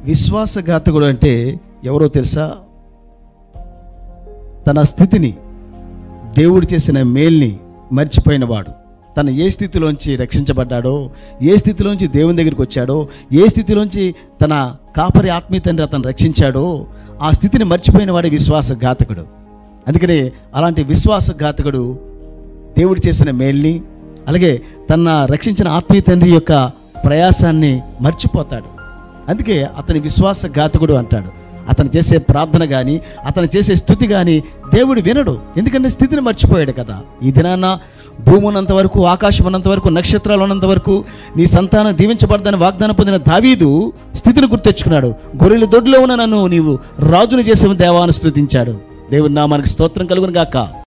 విశ్వాసఘాతకుడు అంటే ఎవరో తెలుసా తన స్థితిని దేవుడు చేసిన మేల్ని మర్చిపోయినవాడు తను ఏ స్థితిలోంచి రక్షించబడ్డాడో ఏ స్థితిలోంచి దేవుని దగ్గరికి వచ్చాడో ఏ స్థితిలోంచి తన కాపరి ఆత్మీయ తండ్రి అతను రక్షించాడో ఆ స్థితిని మర్చిపోయిన వాడే విశ్వాసఘాతకుడు అందుకనే అలాంటి విశ్వాసఘాతకుడు దేవుడు చేసిన మేల్ని అలాగే తన రక్షించిన ఆత్మీయ తండ్రి యొక్క ప్రయాసాన్ని మర్చిపోతాడు అందుకే అతని విశ్వాసఘాతకుడు అంటాడు అతను చేసే ప్రార్థన కానీ అతను చేసే స్థుతి కానీ దేవుడు వినడు ఎందుకంటే స్థితిని మర్చిపోయాడు కదా ఈ దినాన భూమి ఉన్నంత వరకు ఆకాశం ఉన్నంత వరకు నక్షత్రాలు ఉన్నంత వరకు నీ సంతానం దీవించబడదని వాగ్దానం పొందిన దావీదు స్థితిని గుర్తెచ్చుకున్నాడు గొర్రెల దొడ్లో ఉన్న నన్ను నీవు రాజును చేసిన దేవాన్ని స్థుతించాడు దేవుని నామానికి స్తోత్రం కలుగును గాక